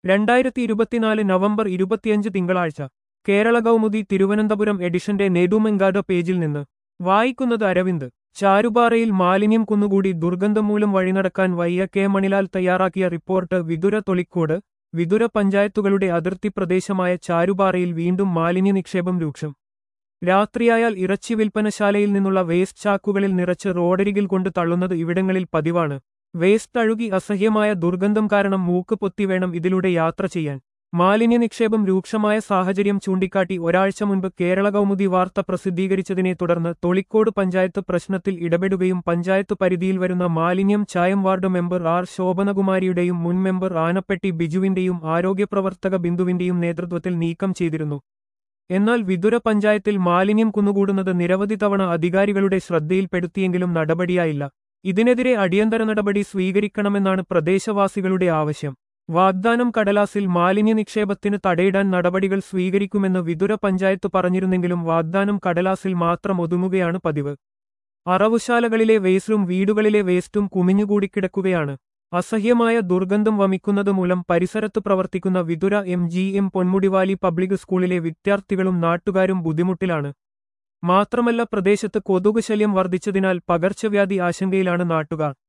രണ്ടായിരത്തി ഇരുപത്തിനാല് നവംബർ ഇരുപത്തിയഞ്ച് തിങ്കളാഴ്ച കേരള കൗമുദി തിരുവനന്തപുരം എഡിഷന്റെ നെടുമെങ്കാട് പേജിൽ നിന്ന് വായിക്കുന്നത് അരവിന്ദ് ചാരുപാറയിൽ മാലിന്യം കുന്നുകൂടി ദുർഗന്ധം മൂലം വഴിനടക്കാൻ വയ്യ കെ മണിലാൽ തയ്യാറാക്കിയ റിപ്പോർട്ട് വിതുര തൊളിക്കോട് വിതുര പഞ്ചായത്തുകളുടെ അതിർത്തി പ്രദേശമായ ചാരുപാറയിൽ വീണ്ടും മാലിന്യ നിക്ഷേപം രൂക്ഷം രാത്രിയായാൽ ഇറച്ചി വിൽപ്പനശാലയിൽ നിന്നുള്ള വേസ്റ്റ് ചാക്കുകളിൽ നിറച്ച് റോഡരികിൽ കൊണ്ട് തള്ളുന്നത് ഇവിടങ്ങളിൽ പതിവാണ് വേസ്റ്റ് അഴുകി അസഹ്യമായ ദുർഗന്ധം കാരണം മൂക്ക് പൊത്തി വേണം ഇതിലൂടെ യാത്ര ചെയ്യാൻ മാലിന്യ നിക്ഷേപം രൂക്ഷമായ സാഹചര്യം ചൂണ്ടിക്കാട്ടി ഒരാഴ്ച മുൻപ് കേരള കൗമുദി വാർത്ത പ്രസിദ്ധീകരിച്ചതിനെ തുടർന്ന് തൊളിക്കോട് പഞ്ചായത്ത് പ്രശ്നത്തിൽ ഇടപെടുകയും പഞ്ചായത്ത് പരിധിയിൽ വരുന്ന മാലിന്യം ചായം വാർഡ് മെമ്പർ ആർ ശോഭനകുമാരിയുടെയും മുൻ മെമ്പർ ആനപ്പെട്ടി ബിജുവിന്റെയും ആരോഗ്യപ്രവർത്തക ബിന്ദുവിന്റെയും നേതൃത്വത്തിൽ നീക്കം ചെയ്തിരുന്നു എന്നാൽ വിതുര പഞ്ചായത്തിൽ മാലിന്യം കുന്നുകൂടുന്നത് നിരവധി തവണ അധികാരികളുടെ ശ്രദ്ധയിൽപ്പെടുത്തിയെങ്കിലും നടപടിയായില്ല ഇതിനെതിരെ അടിയന്തര നടപടി സ്വീകരിക്കണമെന്നാണ് പ്രദേശവാസികളുടെ ആവശ്യം വാഗ്ദാനം കടലാസിൽ മാലിന്യ നിക്ഷേപത്തിന് തടയിടാൻ നടപടികൾ സ്വീകരിക്കുമെന്ന് വിതുര പഞ്ചായത്ത് പറഞ്ഞിരുന്നെങ്കിലും വാഗ്ദാനം കടലാസിൽ മാത്രം ഒതുങ്ങുകയാണ് പതിവ് അറവുശാലകളിലെ വേസ്റ്റും വീടുകളിലെ വേസ്റ്റും കുമിഞ്ഞുകൂടിക്കിടക്കുകയാണ് അസഹ്യമായ ദുർഗന്ധം വമിക്കുന്നത് മൂലം പരിസരത്ത് പ്രവർത്തിക്കുന്ന Vithura M G M Ponmudi valley public സ്കൂളിലെ വിദ്യാർത്ഥികളും നാട്ടുകാരും ബുദ്ധിമുട്ടിലാണ് മാത്രമല്ല പ്രദേശത്ത് കൊതുക് ശല്യം വർദ്ധിച്ചതിനാൽ പകർച്ചവ്യാധി ആശങ്കയിലാണ് നാട്ടുകാർ